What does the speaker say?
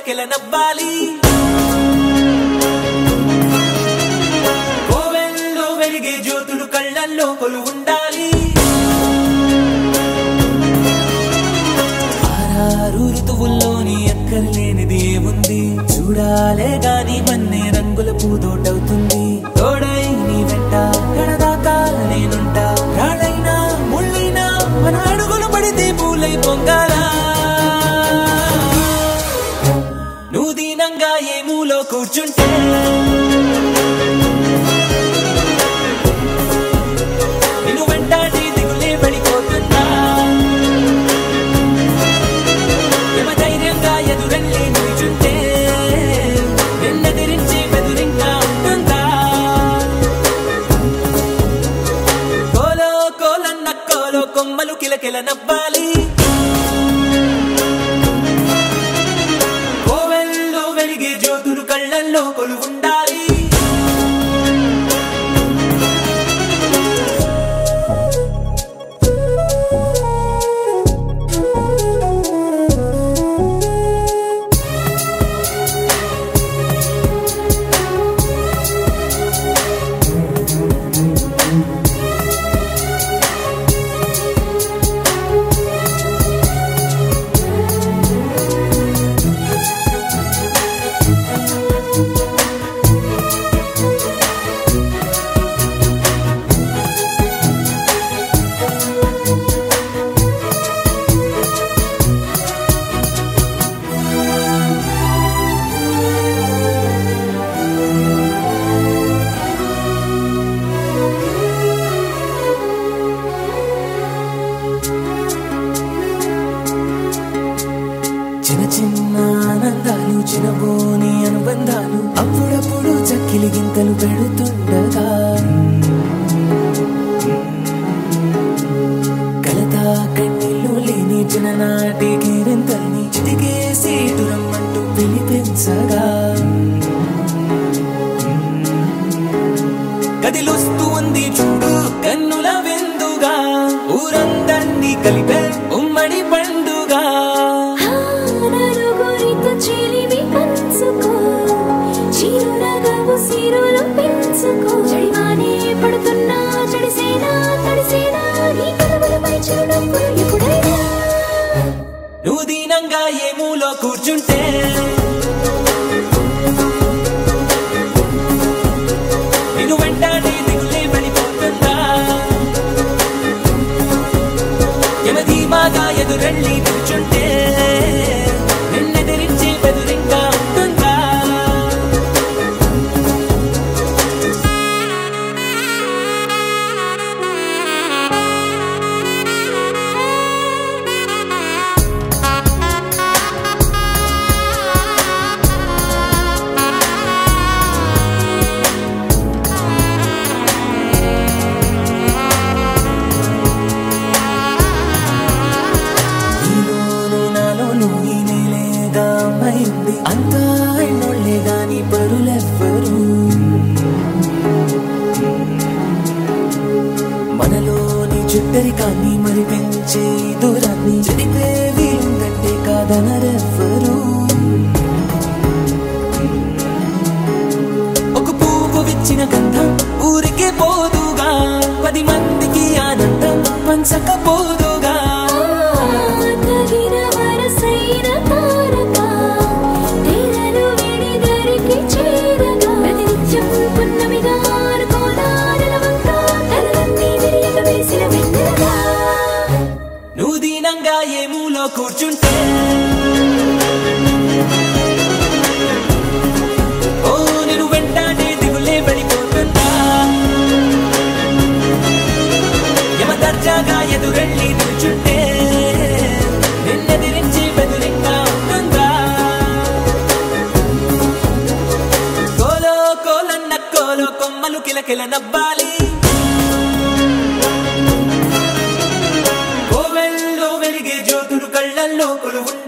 కిలకిల నవ్వాలి కోవెల్లో వెలిగే జ్యోతులు కళ్ళల్లో కొలు ఉండాలి ఆరారు ఋతువుల్లోని ఎక్కర్లేనిది ఏముంది చూడాలే గాని మన్నే రంగుల పూదోటవుతుంది తోడై నీ వెంట కడదాకా నేనుంటా రాళ్ళైనా ముళ్ళైనా మన అడుగులు పడితే పూలై పొంగాలా నువ్వు దీనంగా ఏ మూలో కూర్చుంటే నిన్ను వెంటాడి దిగులే పడిపోతుందా యమ ధైర్యంగా ఎదురెళ్ళి నిల్చుంటే నిన్నెదిరించి బెదిరింగా ఉంటుందా కోలో కోలన్న కోలో కొమ్మలు కిలకిల నవ్వాలి కోవెల్లో వెలిగే జ్యోతులు కళ్ళల్లో కొలు ఉండాలి చిన్న చిన్న ఆనందాలు చిన్నబోని అనుబంధాలు అప్పుడప్పుడు చక్కిలి గింతలు పెడుతుండగా కలత కన్నీళ్ళు లేని చిన్ననాటి గిరింతల్ని చిటికేసి దురమ్మంటూ పిలిపించగా కదిలొస్తూ ఉంది చూడు కన్నుల విందుగా ఊరందరినీ కలిపే ఉమ్మడి పండుగ నలుగురితో చెలిమి పంచుకో చిరునగవు సిరులు పెంచుకో చెడివానే పడుతున్నా చెడిసేనా తడిసేనా నీ కదవులపై చిరునవ్వులు ఎప్పుడైనా నువ్వు దీనంగా ఏ మూలో కూర్చుంటే నిన్ను వెంటాడి దిగులే పడిపోతుందా యమధీమాగా ఎదురెళ్ళి నిల్చుంటే నిన్నెదిరించి బెదిరింగా ఉంటుందా నీలోను నాలోను ఈ నేలేగా అమ్మైంది అంతా ఎన్నోళ్ళే గాని పరులెవ్వరు మనలోని చుట్టరికాన్ని మరి పెంచే దూరాన్ని చెడిపే వీలుందంటే కాదనరెవ్వరు ఒక పువ్వు విచ్చిన గంధం ఊరికే పోదుగా పది మందికి ఆనందం పంచకపోదుగా తగిన వరసైన తారక తెరలు విడిదరికి చేరగా ప్రతినిత్యం పున్నమిగా అనుకోదా నెలవంక తలలన్నీ విరియక వేసిన వెన్నెలగా నువ్వు దీనంగా ఏ మూలో కూర్చుంటే ఓ నేను వెంటాడే దిగులే పడిపోతుందా యమ దర్జాగా ఎదురెళ్ళి నిల్చుంటే నిన్నెదిరించి బెదిరింగా ఉంటుందా కోలో కోలన్న కోలో కొమ్మలు కిలకిల నవ్వాలి కోవెల్లో వెలిగే జ్యోతులు కళ్ళల్లో కొలువుండాలి